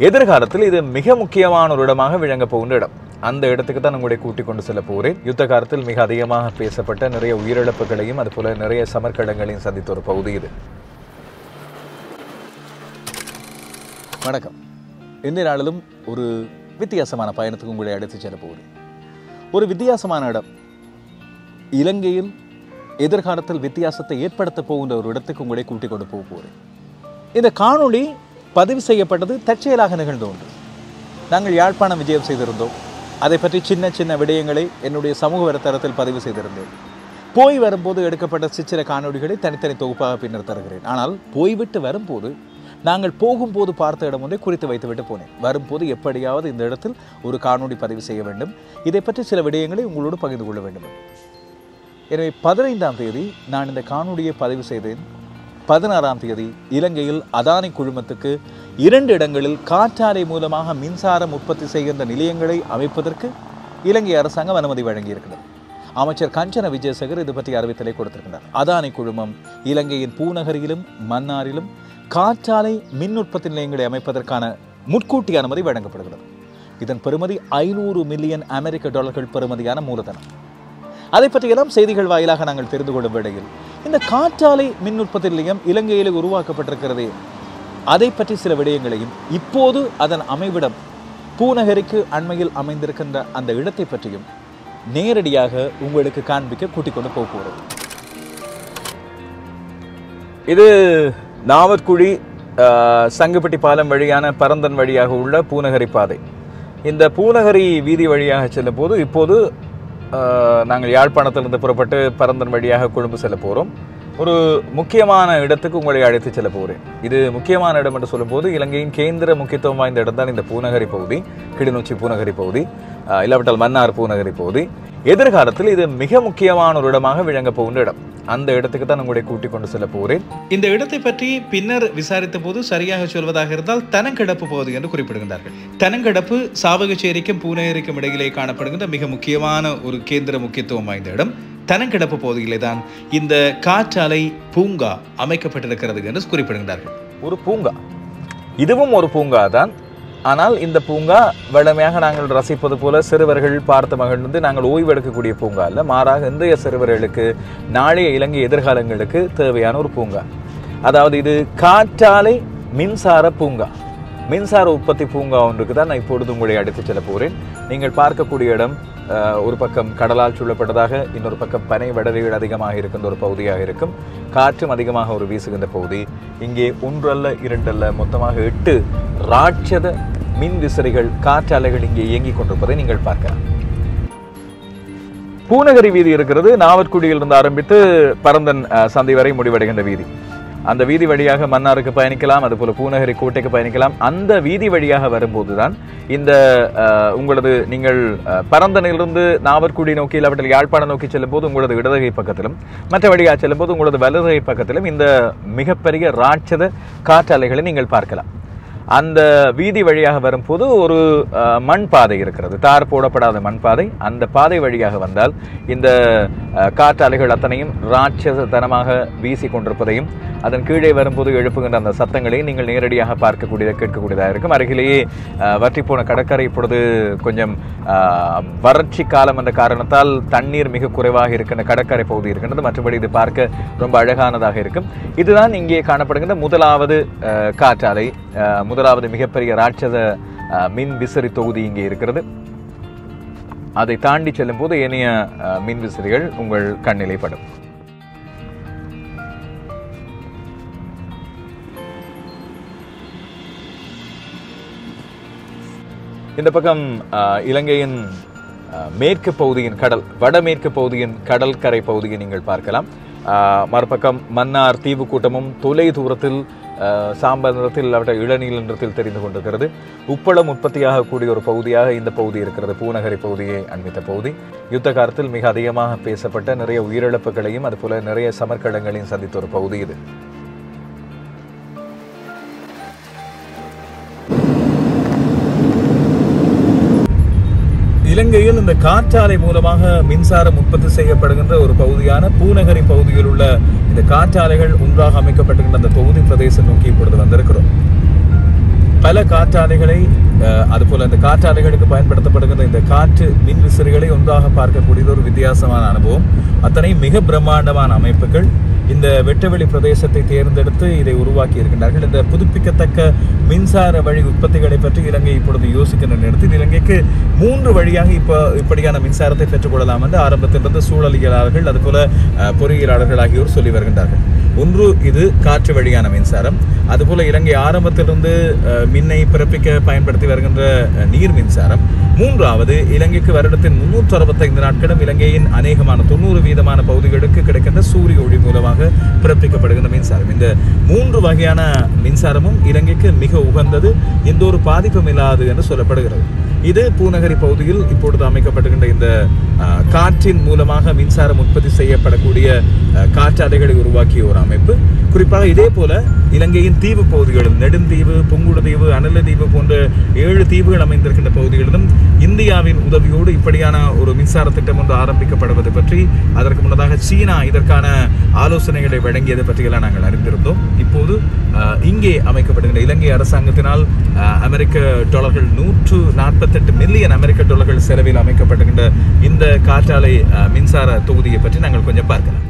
எதிர்காலத்தில் இது மிக முக்கியமான ஒரு இடமாக விளங்க போகின்ற இடம் அந்த இடத்துக்கு தான் உங்களை கூட்டிக் கொண்டு செல்ல போகிறேன் யுத்த காலத்தில் மிக அதிகமாக பேசப்பட்ட நிறைய உயிரிழப்புகளையும் அதுபோல நிறைய சமர்க்கடங்களையும் சந்தித்த ஒரு பகுதி இது வணக்கம் இந்த நாளிலும் ஒரு வித்தியாசமான பயணத்துக்கு உங்களை அழைத்து செல்ல போகிறேன் ஒரு வித்தியாசமான இடம் இலங்கையில் எதிர்காலத்தில் வித்தியாசத்தை ஏற்படுத்த போகின்ற ஒரு இடத்துக்கு உங்களை கூட்டிக் கொண்டு போக போகிறேன் இந்த காணொளி பதிவு செய்யப்பட்டது தற்செயலாக நிகழ்ந்த ஒன்று நாங்கள் யாழ்ப்பாணம் விஜயம் செய்திருந்தோம் அதை பற்றி சின்ன சின்ன விடயங்களை என்னுடைய சமூக வலைத்தளத்தில் பதிவு செய்திருந்தேன் போய் வரும்போது எடுக்கப்பட்ட சிற்சில காணொளிகளை தனித்தனி தொகுப்பாக பின்னர் தருகிறேன் ஆனால் போய்விட்டு வரும்போது நாங்கள் போகும்போது பார்த்த இடம் ஒன்றை குறித்து வைத்துவிட்டு போனேன் வரும்போது எப்படியாவது இந்த இடத்தில் ஒரு காணொளி பதிவு செய்ய வேண்டும் இதை பற்றி சில விடயங்களை உங்களோடு பகிர்ந்து கொள்ள வேண்டும் எனவே பதினைந்தாம் தேதி நான் இந்த காணொளியை பதிவு செய்தேன் பதினாறாம் தேதி இலங்கையில் அதானி குழுமத்துக்கு இரண்டு இடங்களில் காற்றாலை மூலமாக மின்சாரம் உற்பத்தி செய்கின்ற நிலையங்களை அமைப்பதற்கு இலங்கை அரசாங்கம் அனுமதி வழங்கியிருக்கிறது அமைச்சர் கஞ்சன விஜயசேகர் இது பற்றி அறிவித்தலை கொடுத்திருக்கிறார் அதானி குழுமம் இலங்கையின் பூநகரியிலும் மன்னாரிலும் காற்றாலை மின் உற்பத்தி நிலையங்களை அமைப்பதற்கான முன்கூட்டி அனுமதி வழங்கப்படுகிறது இதன் பெறுமதி ஐநூறு மில்லியன் அமெரிக்க டாலர்கள் பெறுமதியான மூலதனம் அதை பற்றியெல்லாம் செய்திகள் வாயிலாக நாங்கள் தெரிந்து கொள்ளும் வேளையில் இந்த காற்றாலை மின் உற்பத்தி நிலையம் இலங்கையில் உருவாக்கப்பட்டிருக்கிறதே அதை பற்றி சில விடயங்களையும் இப்போது அதன் அமைவிடம் பூநகரிக்கு அண்மையில் அமைந்திருக்கின்ற அந்த இடத்தை பற்றியும் நேரடியாக உங்களுக்கு காண்பிக்க கூட்டிக் கொண்டு போக போகிறோம் இது நாவற்குழி ஆஹ், சங்குப்பட்டி பாலம் வழியான பரந்தன் வழியாக உள்ள பூநகரி பாதை இந்த பூநகரி வீதி வழியாக செல்லும் போது இப்போது ஆஹ், நாங்கள் யாழ்ப்பாணத்திலிருந்து புறப்பட்டு பரந்தன் வழியாக கொழும்பு செல்ல போகிறோம் ஒரு முக்கியமான இடத்துக்கு உங்களை அழைத்து செல்ல போகிறேன் இது முக்கியமான இடம் என்று சொல்லும்போது இலங்கையின் கேந்திர முக்கியத்துவம் வாய்ந்த இடம் தான் இந்த பூநகரி பகுதி கிளிநொச்சி பூநகரி பகுதி ஆஹ், இல்லாவிட்டால் மன்னார் பூநகரி பகுதி எதிர்காலத்தில் இது மிக முக்கியமான ஒரு இடமாக விளங்க போகின்ற இடம் அந்த இடத்துக்கு தான் உங்களை கூட்டிக் கொண்டு செல்ல போகிறேன் இந்த இடத்தை பற்றி பின்னர் விசாரித்த போது சரியாக சொல்வதாக இருந்தால் தனங்கடப்பு பகுதி என்று குறிப்பிடுகின்றார்கள் தனங்கடப்பு சாவகச்சேரிக்கும் பூனேரிக்கும் இடையிலே காணப்படுகின்ற மிக முக்கியமான ஒரு கேந்திர முக்கியத்துவம் வாய்ந்த இடம் தனங்கடப்பு பகுதியிலே தான் இந்த காற்றாலை பூங்கா அமைக்கப்பட்டிருக்கிறது என்று குறிப்பிடுகின்றார்கள் ஒரு பூங்கா இதுவும் ஒரு பூங்கா தான் ஆனால் இந்த பூங்கா வழமையாக நாங்கள் ரசிப்பது போல சிறுவர்கள் பார்த்து மகிழ்ந்து நாங்கள் ஓய்வு எடுக்கக்கூடிய பூங்கா அல்ல மாறாக இன்றைய சிறுவர்களுக்கு நாளைய இலங்கை எதிர்காலங்களுக்கு தேவையான ஒரு பூங்கா அதாவது இது காற்றாலை மின்சார பூங்கா மின்சார உற்பத்தி பூங்கா ஒன்றுக்கு தான் நான் இப்பொழுது உங்களை அழைத்துச் செல்ல போகிறேன் நீங்கள் பார்க்கக்கூடிய இடம் அஹ், ஒரு பக்கம் கடலால் சூழப்பட்டதாக இன்னொரு பக்கம் பனை வடலிகள் அதிகமாக இருக்கின்ற ஒரு பகுதியாக இருக்கும் காற்றும் அதிகமாக ஒரு வீசுகின்ற பகுதி இங்கே ஒன்றல்ல இரண்டல்ல மொத்தமாக எட்டு ராட்சத மின் விசிறிகள் காற்றாலைகள் இங்கே இயங்கிக் கொண்டிருப்பதை நீங்கள் பார்க்கலாம் பூநகரி வீதி இருக்கிறது நாவற்குடியிலிருந்து ஆரம்பித்து பரந்தன் அஹ், சந்தை வரை முடிவடைகின்ற வீதி அந்த வீதி வழியாக மன்னாருக்கு பயணிக்கலாம் அதுபோல பூநகரி கோட்டைக்கு பயணிக்கலாம் அந்த வீதி வழியாக வரும்போதுதான் இந்த அஹ், உங்களது நீங்கள் அஹ், பரந்தனிலிருந்து நாவற்குடி நோக்கி இல்லாவிட்டால் யாழ்ப்பாணம் நோக்கி செல்லும்போது உங்களது இடதுகை பக்கத்திலும் மற்ற வழியாக செல்லும்போது உங்களது வலதுகை பக்கத்திலும் இந்த மிகப்பெரிய ராட்சத காற்றாலைகளை நீங்கள் பார்க்கலாம் அந்த வீதி வழியாக வரும்போது ஒரு அஹ், மண் பாதை இருக்கிறது தார் போடப்படாத மண் பாதை அந்த பாதை வழியாக வந்தால் இந்த அஹ், காற்றாலைகள் அத்தனையும் ராட்சசத்தனமாக வீசி கொண்டிருப்பதையும் அதன் கீழே வரும்போது எழுப்புகின்ற அந்த சத்தங்களையும் நீங்கள் நேரடியாக பார்க்கக்கூடியதாக கேட்கக்கூடியதாக இருக்கும் அருகிலேயே அஹ், வற்றிப்போன கடற்கரை இப்பொழுது கொஞ்சம் அஹ், வறட்சி காலம் என்ற காரணத்தால் தண்ணீர் மிக குறைவாக இருக்கின்ற கடற்கரை பகுதி இருக்கின்றது மற்றபடி இது பார்க்க ரொம்ப அழகானதாக இருக்கும் இதுதான் இங்கே காணப்படுகின்ற முதலாவது அஹ், காற்றாலை அஹ், முதலாவது மிகப்பெரிய ராட்சத அஹ், மின் விசிறி தொகுதி இங்கே இருக்கிறது அதை தாண்டி செல்லும் போது ஏனைய அஹ், மின் விசிறிகள் உங்கள் கண்ணிலே படும் இந்த பக்கம் அஹ், இலங்கையின் அஹ், மேற்கு பகுதியின் கடல் வடமேற்கு பகுதியின் கடற்கரை பகுதியை நீங்கள் பார்க்கலாம் அஹ், மறுபக்கம் மன்னார் தீவு கூட்டமும் தொலை தூரத்தில் அஹ், சாம்பல் நிறத்தில் இல்லாவிட்ட இளநீல நிறத்தில் தெரிந்து கொண்டிருக்கிறது உப்பளம் உற்பத்தியாக கூடிய ஒரு பகுதியாக இந்த பகுதி இருக்கிறது பூநகரி பகுதியை அண்மித்த பகுதி யுத்த காலத்தில் மிக அதிகமாக பேசப்பட்ட நிறைய உயிரிழப்புகளையும் அதுபோல நிறைய சமர்க்கடங்களையும் சந்தித்த ஒரு பகுதி இது இலங்கையில் இந்த காற்றாலை மூலமாக மின்சாரம் உற்பத்தி செய்யப்படுகின்ற ஒரு பகுதியான பூநகரி பகுதியில் உள்ள இந்த காற்றாலைகள் ஒன்றாக அமைக்கப்பட்டிருக்கின்ற அந்த தொகுதி பிரதேசம் நோக்கி இப்பொழுது வந்திருக்கிறோம் பல காற்றாலைகளை அஹ், அதுபோல இந்த காற்றாலைகளுக்கு பயன்படுத்தப்படுகின்ற இந்த காற்று மின் விசிறிகளை ஒன்றாக பார்க்கக்கூடியது ஒரு வித்தியாசமான அனுபவம் அத்தனையும் மிக பிரம்மாண்டமான அமைப்புகள் இந்த வெட்டவெளி பிரதேசத்தை தேர்ந்தெடுத்து இதை உருவாக்கி இருக்கின்றார்கள் இந்த புதுப்பிக்கத்தக்க மின்சார வழி உற்பத்திகளை பற்றி இலங்கை இப்பொழுது யோசிக்கின்ற நேரத்தில் இலங்கைக்கு மூன்று வழியாக இப்போ இப்படியான மின்சாரத்தை பெற்றுக்கொள்ளலாம் என்று ஆரம்பத்திலிருந்து சூழலியலாளர்கள் அதுபோல அஹ், பொறியியலாளர்கள் ஆகியோர் சொல்லி வருகின்றார்கள் ஒன்று இது காற்று வழியான மின்சாரம் அதுபோல இலங்கை ஆரம்பத்திலிருந்து அஹ், மின்னை பிறப்பிக்க பயன்படுத்தி வருகின்ற அஹ், நீர் மின்சாரம் மூன்றாவது இலங்கைக்கு வருடத்தின் முன்னூற்று அறுபத்தைந்து நாட்களும் இலங்கையின் அநேகமான தொண்ணூறு வீதமான பகுதிகளுக்கு கிடைக்கின்ற சூரிய ஒளி மூலமாக பிறப்பிக்கப்படுகின்ற மின்சாரம் இந்த மூன்று வகையான மின்சாரமும் இலங்கைக்கு மிக உகந்தது எந்த ஒரு பாதிப்பும் இல்லாது என்று சொல்லப்படுகிறது இது பூநகரி பகுதியில் இப்பொழுது அமைக்கப்பட்டுகின்ற இந்த அஹ், காற்றின் மூலமாக மின்சாரம் உற்பத்தி செய்யப்படக்கூடிய அஹ், காற்றாலைகளை உருவாக்கிய ஒரு அமைப்பு குறிப்பாக இதே போல இலங்கையின் தீவு பகுதிகளில் நெடுந்தீவு புங்குடுதீவு அனலதீவு போன்ற ஏழு தீவுகள் அமைந்திருக்கின்ற பகுதிகளிலும் இந்தியாவின் உதவியோடு இப்படியான ஒரு மின்சார திட்டம் ஒன்று ஆரம்பிக்கப்படுவது பற்றி அதற்கு முன்னதாக சீனா இதற்கான ஆலோசனைகளை வழங்கியது பற்றியெல்லாம் நாங்கள் அறிந்திருந்தோம் இப்போது அஹ், இங்கே அமைக்கப்படுகின்ற இலங்கை அரசாங்கத்தினால் அஹ், அமெரிக்க டாலர்கள் நூற்று நாற்பத்தெட்டு மில்லியன் அமெரிக்க டாலர்கள் செலவில் அமைக்கப்படுகின்ற இந்த காற்றாலை அஹ், மின்சார தொகுதியை பற்றி நாங்கள் கொஞ்சம் பார்க்கலாம்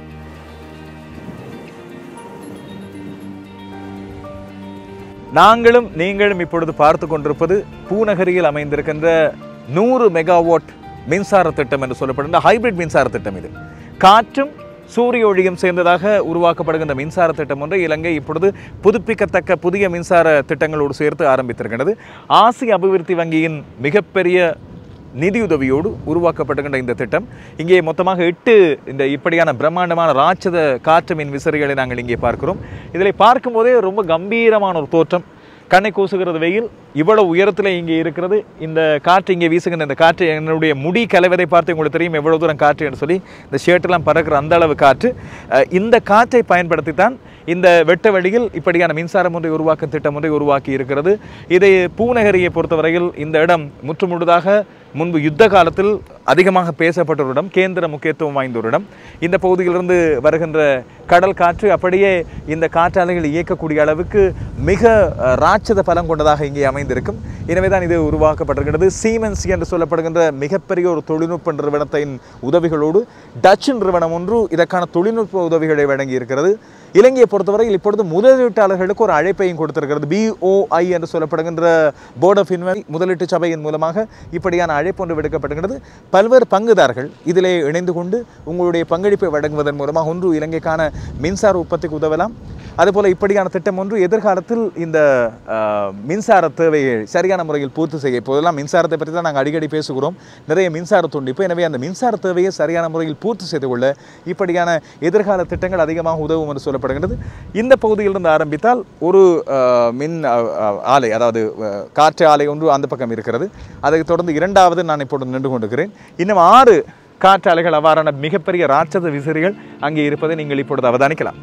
நாங்களும் நீங்களும் இப்பொழுது பார்த்து கொண்டிருப்பது பூநகரியில் அமைந்திருக்கின்ற நூறு மெகாவாட் மின்சார திட்டம் என்று சொல்லப்படுகின்ற ஹைபிரிட் மின்சார திட்டம் இது காற்றும் சூரிய ஒளியும் சேர்ந்ததாக உருவாக்கப்படுகின்ற மின்சார திட்டம் ஒன்றை இலங்கை இப்பொழுது புதுப்பிக்கத்தக்க புதிய மின்சார திட்டங்களோடு சேர்த்து ஆரம்பித்திருக்கின்றது ஆசிய அபிவிருத்தி வங்கியின் மிகப்பெரிய நிதியுதவியோடு உருவாக்கப்படுகின்ற இந்த திட்டம் இங்கே மொத்தமாக எட்டு இந்த இப்படியான பிரம்மாண்டமான ராட்சத காற்று மின் விசிறிகளை நாங்கள் இங்கே பார்க்கிறோம் இதில் பார்க்கும்போதே ரொம்ப கம்பீரமான ஒரு தோற்றம் கண்ணை கூசுகிறது வெயில் இவ்வளவு உயரத்தில் இங்கே இருக்கிறது இந்த காற்று இங்கே வீசுகின்ற இந்த காற்று என்னுடைய முடி கலவதை பார்த்து உங்களுக்கு தெரியும் எவ்வளவு தூரம் காற்று என்று சொல்லி இந்த ஷர்ட்டெல்லாம் பறக்கிற அந்த அளவு காற்று அஹ், இந்த காற்றை பயன்படுத்தித்தான் இந்த வெட்ட வழியில் இப்படியான மின்சாரம் ஒன்றை உருவாக்கும் திட்டம் ஒன்றை உருவாக்கி இருக்கிறது இதை பூநகரியை பொறுத்தவரையில் இந்த இடம் முற்றுமுழுதாக முன்பு யுத்த காலத்தில் அதிகமாக பேசப்பட்ட ஒரு இடம் கேந்திர முக்கியத்துவம் வாய்ந்த ஒரு இடம் இந்த பகுதியிலிருந்து வருகின்ற கடல் காற்று அப்படியே இந்த காற்றாலைகள் இயக்கக்கூடிய அளவுக்கு மிக அஹ், ராட்சத பலம் கொண்டதாக இங்கே அமைந்திருக்கும் எனவே தான் இது உருவாக்கப்பட்டிருக்கிறது சீமென்ஸ் என்று சொல்லப்படுகின்ற மிகப்பெரிய ஒரு தொழில்நுட்ப நிறுவனத்தின் உதவிகளோடு டச் நிறுவனம் ஒன்று இதற்கான தொழில்நுட்ப உதவிகளை வழங்கி இருக்கிறது இலங்கையை பொறுத்தவரையில் இப்பொழுது முதலீட்டாளர்களுக்கு ஒரு அழைப்பையும் கொடுத்திருக்கிறது பிஓஐ என்று சொல்லப்படுகின்ற போர்ட் ஆஃப் இன்வெஸ்ட் முதலீட்டு சபையின் மூலமாக இப்படியான அழைப்பு ஒன்று விடுக்கப்படுகிறது பல்வேறு பங்குதாரர்கள் இதிலே இணைந்து கொண்டு உங்களுடைய பங்களிப்பை வழங்குவதன் மூலமாக ஒன்று இலங்கைக்கான மின்சார உற்பத்திக்கு உதவலாம் அதுபோல இப்படியான திட்டம் ஒன்று எதிர்காலத்தில் இந்த அஹ், மின்சார தேவையை சரியான முறையில் பூர்த்தி செய்ய இப்போதெல்லாம் மின்சாரத்தை பற்றி தான் நாங்கள் அடிக்கடி பேசுகிறோம் நிறைய மின்சார துண்டிப்பு எனவே அந்த மின்சார தேவையை சரியான முறையில் பூர்த்தி செய்து கொள்ள இப்படியான எதிர்கால திட்டங்கள் அதிகமாக உதவும் என்று சொல்லப்படுகிறது இந்த பகுதியிலிருந்து ஆரம்பித்தால் ஒரு அஹ், மின் அஹ், அஹ், ஆலை அதாவது அஹ், காற்று ஆலை ஒன்று அந்த பக்கம் இருக்கிறது அதைத் தொடர்ந்து இரண்டாவது நான் இப்பொழுது நின்று கொண்டிருக்கிறேன் இன்னும் ஆறு காற்றாலைகள் அவ்வாறான மிகப்பெரிய ராட்சத விசிறிகள் அங்கே இருப்பதை நீங்கள் இப்பொழுது அவதானிக்கலாம்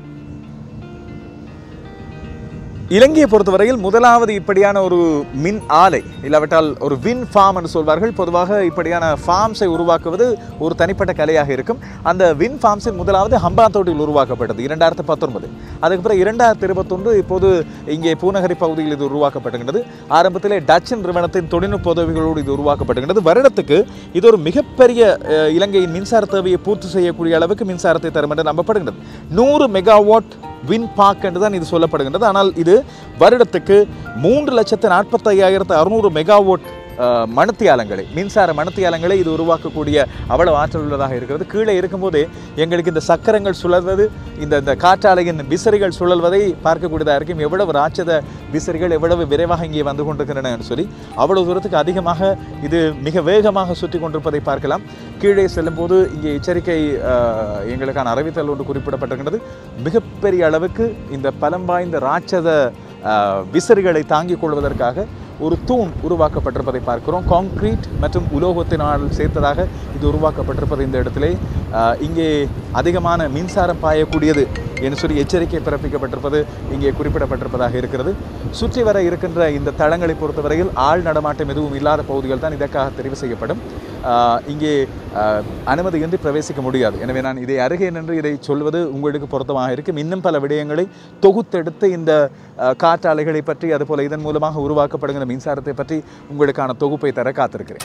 இலங்கையை பொறுத்தவரையில் முதலாவது இப்படியான ஒரு மின் ஆலை இல்லாவிட்டால் ஒரு வின் ஃபார்ம் என்று சொல்வார்கள் பொதுவாக இப்படியான ஃபார்ம்ஸை உருவாக்குவது ஒரு தனிப்பட்ட கலையாக இருக்கும் அந்த வின் ஃபார்ம்ஸின் முதலாவது ஹம்பாந்தோட்டில் உருவாக்கப்பட்டது இரண்டாயிரத்து பத்தொன்பது அதுக்கப்புறம் இரண்டாயிரத்து இருபத்தொன்று இப்போது இங்கே பூநகரி பகுதியில் இது உருவாக்கப்படுகின்றது ஆரம்பத்திலே டச் நிறுவனத்தின் தொழில்நுட்ப உதவிகளோடு இது உருவாக்கப்படுகின்றது வருடத்துக்கு இது ஒரு மிகப்பெரிய அஹ், இலங்கையின் மின்சார தேவையை பூர்த்தி செய்யக்கூடிய அளவுக்கு மின்சாரத்தை தரும் என்று நம்பப்படுகின்றது நூறு மெகாவாட் வின் பார்க் என்று தான் இது சொல்லப்படுகின்றது ஆனால் இது வருடத்துக்கு மூன்று லட்சத்து நாற்பத்தையாயிரத்து அறுநூறு மெகாவாட் அஹ், மணத்தியாலங்களை மின்சார மணத்தியாலங்களை இது உருவாக்கக்கூடிய அவ்வளவு ஆற்றல் உள்ளதாக இருக்கிறது கீழே இருக்கும்போதே எங்களுக்கு இந்த சக்கரங்கள் சுழல்வது இந்த இந்த காற்றாலையின் விசிறிகள் சுழல்வதை பார்க்கக்கூடியதாக இருக்கும் எவ்வளவு ராட்சத விசிறிகள் எவ்வளவு விரைவாக இங்கே வந்து கொண்டிருக்கின்றன என்று சொல்லி அவ்வளவு தூரத்துக்கு அதிகமாக இது மிக வேகமாக சுற்றி கொண்டிருப்பதை பார்க்கலாம் கீழே செல்லும்போது இங்கே எச்சரிக்கை அஹ், எங்களுக்கான அறிவித்தல் ஒன்று குறிப்பிடப்பட்டிருக்கிறது மிகப்பெரிய அளவுக்கு இந்த பலம் வாய்ந்த ராட்சத அஹ், விசிறிகளை தாங்கிக் கொள்வதற்காக ஒரு தூண் உருவாக்கப்பட்டிருப்பதை பார்க்கிறோம் கான்கிரீட் மற்றும் உலோகத்தினால் சேர்த்ததாக இது உருவாக்கப்பட்டிருப்பது இந்த இடத்திலே அஹ், இங்கே அதிகமான மின்சாரம் பாயக்கூடியது என்று சொல்லி எச்சரிக்கை பிறப்பிக்கப்பட்டிருப்பது இங்கே குறிப்பிடப்பட்டிருப்பதாக இருக்கிறது சுற்றி வர இருக்கின்ற இந்த தளங்களை பொறுத்தவரையில் ஆள் நடமாட்டம் எதுவும் இல்லாத பகுதிகள் தான் இதற்காக தெரிவு செய்யப்படும் ஆஹ், இங்கே ஆஹ், அனுமதியின்றி பிரவேசிக்க முடியாது எனவே நான் இதை அருகே நின்று இதை சொல்வது உங்களுக்கு பொருத்தமாக இருக்கும் இன்னும் பல விடயங்களை தொகுத்தெடுத்து இந்த ஆஹ், காற்றாலைகளை பற்றி அதுபோல இதன் மூலமாக உருவாக்கப்படுகிற மின்சாரத்தை பற்றி உங்களுக்கான தொகுப்பை தர காத்திருக்கிறேன்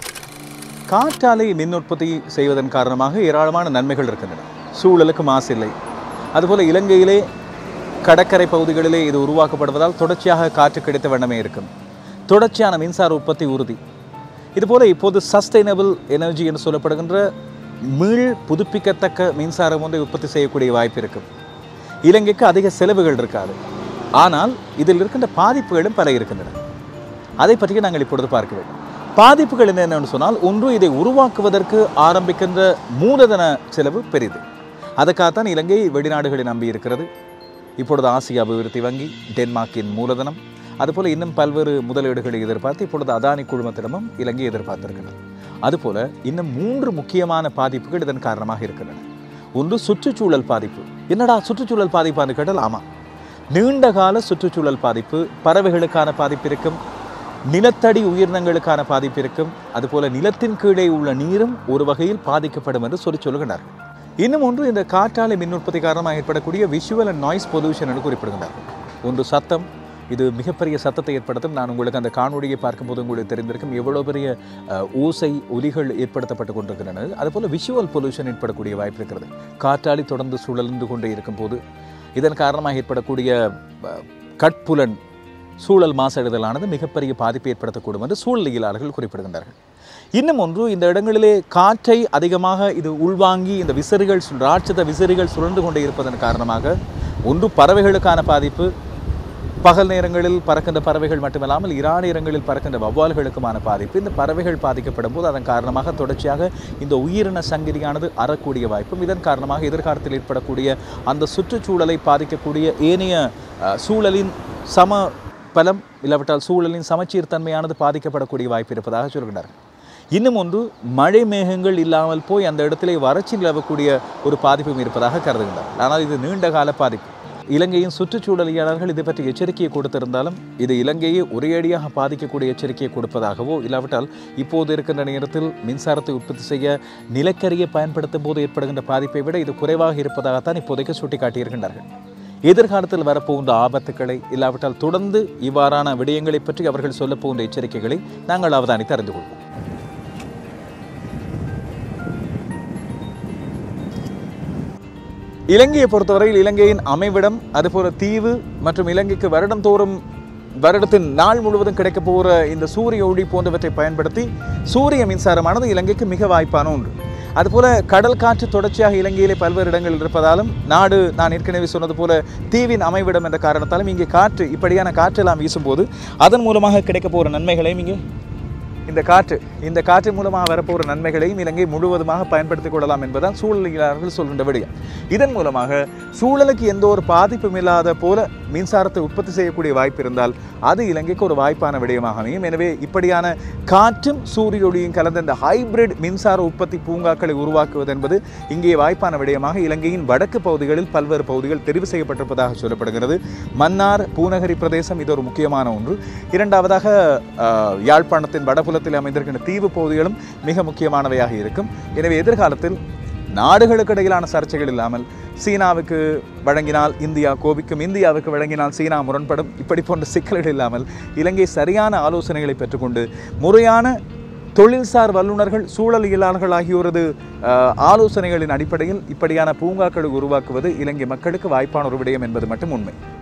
காற்றாலை மின் உற்பத்தி செய்வதன் காரணமாக ஏராளமான நன்மைகள் இருக்கின்றன சூழலுக்கு மாசு இல்லை அதுபோல இலங்கையிலே கடற்கரை பகுதிகளிலே இது உருவாக்கப்படுவதால் தொடர்ச்சியாக காற்று கிடைத்த வண்ணமே இருக்கும் தொடர்ச்சியான மின்சார உற்பத்தி உறுதி இதுபோல இப்போது சஸ்டைனபிள் எனர்ஜி என்று சொல்லப்படுகின்ற மீள் புதுப்பிக்கத்தக்க மின்சாரம் ஒன்றை உற்பத்தி செய்யக்கூடிய வாய்ப்பு இருக்கும் இலங்கைக்கு அதிக செலவுகள் இருக்காது ஆனால் இதில் இருக்கின்ற பாதிப்புகளும் பல இருக்கின்றன அதை பற்றி நாங்கள் இப்பொழுது பார்க்க வேண்டும் பாதிப்புகள் என்னென்னு சொன்னால் ஒன்று இதை உருவாக்குவதற்கு ஆரம்பிக்கின்ற மூலதன செலவு பெரிது அதுக்காகத்தான் இலங்கை வெளிநாடுகளை நம்பி இருக்கிறது இப்பொழுது ஆசிய அபிவிருத்தி வங்கி டென்மார்க்கின் மூலதனம் அதுபோல இன்னும் பல்வேறு முதலீடுகளை எதிர்பார்த்து இப்பொழுது அதானி குழுமத்திடமும் இலங்கை எதிர்பார்த்திருக்கிறது அதுபோல இன்னும் மூன்று முக்கியமான பாதிப்புகள் இதன் காரணமாக இருக்கின்றன ஒன்று சுற்றுச்சூழல் பாதிப்பு என்னடா சுற்றுச்சூழல் பாதிப்பான்னு கேட்டால் ஆமாம் நீண்ட கால சுற்றுச்சூழல் பாதிப்பு பறவைகளுக்கான பாதிப்பு இருக்கும் நிலத்தடி உயிரினங்களுக்கான பாதிப்பு இருக்கும் அதுபோல நிலத்தின் கீழே உள்ள நீரும் ஒரு வகையில் பாதிக்கப்படும் என்று சொல்லி சொல்லுகின்றார்கள் இன்னும் ஒன்று இந்த காற்றாலை மின் உற்பத்தி காரணமாக ஏற்படக்கூடிய விஷுவல் அண்ட் நாய்ஸ் பொல்யூஷன் என்று குறிப்பிடுகின்றார்கள் ஒன்று சத்தம் இது மிகப்பெரிய சத்தத்தை ஏற்படுத்தும் நான் உங்களுக்கு அந்த காணொளியை பார்க்கும்போது உங்களுக்கு தெரிந்திருக்கும் எவ்வளோ பெரிய அஹ், ஓசை ஒலிகள் ஏற்படுத்தப்பட்டு கொண்டிருக்கின்றன அதுபோல் விஷுவல் பொல்யூஷன் ஏற்படக்கூடிய வாய்ப்பு இருக்கிறது காற்றாலை தொடர்ந்து சுழன்று கொண்டே இருக்கும்போது இதன் காரணமாக ஏற்படக்கூடிய அஹ், கட்புலன் சூழல் மாசடைதலானது மிகப்பெரிய பாதிப்பை ஏற்படுத்தக்கூடும் என்று சூழலியலாளர்கள் குறிப்பிடுகின்றார்கள் இன்னும் ஒன்று இந்த இடங்களிலே காற்றை அதிகமாக இது உள்வாங்கி இந்த விசிறிகள் சு- ராட்சத விசிறிகள் சுழன்று கொண்டே இருப்பதன் காரணமாக ஒன்று பறவைகளுக்கான பாதிப்பு பகல் நேரங்களில் பறக்கின்ற பறவைகள் மட்டுமல்லாமல் இரா நேரங்களில் பறக்கின்ற வௌவால்களுக்குமான பாதிப்பு இந்த பறவைகள் பாதிக்கப்படும் போது அதன் காரணமாக தொடர்ச்சியாக இந்த உயிரின சங்கிலியானது அறக்கூடிய வாய்ப்பும் இதன் காரணமாக எதிர்காலத்தில் ஏற்படக்கூடிய அந்த சுற்றுச்சூழலை பாதிக்கக்கூடிய ஏனைய அஹ், சூழலின் சம பலம் இல்லாவிட்டால் சூழலின் சமச்சீர் தன்மையானது பாதிக்கப்படக்கூடிய வாய்ப்பு இருப்பதாக சொல்கிறார்கள் இன்னும் ஒன்று மழை மேகங்கள் இல்லாமல் போய் அந்த இடத்திலே வறட்சி நிலவக்கூடிய ஒரு பாதிப்பும் இருப்பதாக கருதுகின்றார் ஆனால் இது நீண்ட கால பாதிப்பு இலங்கையின் சுற்றுச்சூழலியாளர்கள் இதை பற்றி எச்சரிக்கையை கொடுத்திருந்தாலும் இது இலங்கையை ஒரேடியாக பாதிக்கக்கூடிய எச்சரிக்கையை கொடுப்பதாகவோ இல்லாவிட்டால் இப்போது இருக்கின்ற நேரத்தில் மின்சாரத்தை உற்பத்தி செய்ய நிலக்கரியை பயன்படுத்தும் போது ஏற்படுகின்ற பாதிப்பை விட இது குறைவாக இருப்பதாகத்தான் இப்போதைக்கு சுட்டிக்காட்டியிருக்கின்றார்கள் எதிர்காலத்தில் வரப்போகின்ற ஆபத்துக்களை இல்லாவிட்டால் தொடர்ந்து இவ்வாறான விடயங்களை பற்றி அவர்கள் சொல்லப் போகின்ற எச்சரிக்கைகளை நாங்கள் அவதானித்து அறிந்து கொள்வோம் இலங்கையை பொறுத்தவரையில் இலங்கையின் அமைவிடம் அதுபோல தீவு மற்றும் இலங்கைக்கு வருடந்தோறும் வருடத்தின் நாள் முழுவதும் கிடைக்கப் போகிற இந்த சூரிய ஒளி போன்றவற்றை பயன்படுத்தி சூரிய மின்சாரமானது இலங்கைக்கு மிக வாய்ப்பான ஒன்று அதுபோல கடல் காற்று தொடர்ச்சியாக இலங்கையிலே பல்வேறு இடங்களில் இருப்பதாலும் நாடு நான் ஏற்கனவே சொன்னது போல தீவின் அமைவிடம் என்ற காரணத்தாலும் இங்கே காற்று இப்படியான காற்றெல்லாம் வீசும்போது அதன் மூலமாக கிடைக்கப் போகிற நன்மைகளையும் இங்கே இந்த காற்று இந்த காற்று மூலமாக வரப்போகிற நன்மைகளையும் இலங்கை முழுவதுமாக பயன்படுத்திக் கொள்ளலாம் என்பதுதான் சூழலியலாளர்கள் சொல்கின்ற விடயம் இதன் மூலமாக சூழலுக்கு எந்த ஒரு பாதிப்பும் இல்லாத போல மின்சாரத்தை உற்பத்தி செய்யக்கூடிய வாய்ப்பு இருந்தால் அது இலங்கைக்கு ஒரு வாய்ப்பான விடயமாக அமையும் எனவே இப்படியான காற்றும் சூரிய ஒளியும் கலந்த இந்த ஹைபிரிட் மின்சார உற்பத்தி பூங்காக்களை உருவாக்குவது என்பது இங்கே வாய்ப்பான விடயமாக இலங்கையின் வடக்கு பகுதிகளில் பல்வேறு பகுதிகள் தெரிவு செய்யப்பட்டிருப்பதாக சொல்லப்படுகிறது மன்னார் பூநகரி பிரதேசம் இது ஒரு முக்கியமான ஒன்று இரண்டாவதாக ஆஹ், யாழ்ப்பாணத்தின் வடபுலத்தில் அமைந்திருக்கின்ற தீவு பகுதிகளும் மிக முக்கியமானவையாக இருக்கும் எனவே எதிர்காலத்தில் நாடுகளுக்கு இடையிலான சர்ச்சைகள் இல்லாமல் சீனாவுக்கு வழங்கினால் இந்தியா கோபிக்கும் இந்தியாவுக்கு வழங்கினால் சீனா முரண்படும் இப்படி போன்ற சிக்கல்கள் இல்லாமல் இலங்கை சரியான ஆலோசனைகளை பெற்றுக்கொண்டு முறையான தொழில்சார் வல்லுநர்கள் சூழலியலாளர்கள் ஆகியோரது ஆஹ், ஆலோசனைகளின் அடிப்படையில் இப்படியான பூங்காக்களை உருவாக்குவது இலங்கை மக்களுக்கு வாய்ப்பான ஒரு விடயம் என்பது மட்டும் உண்மை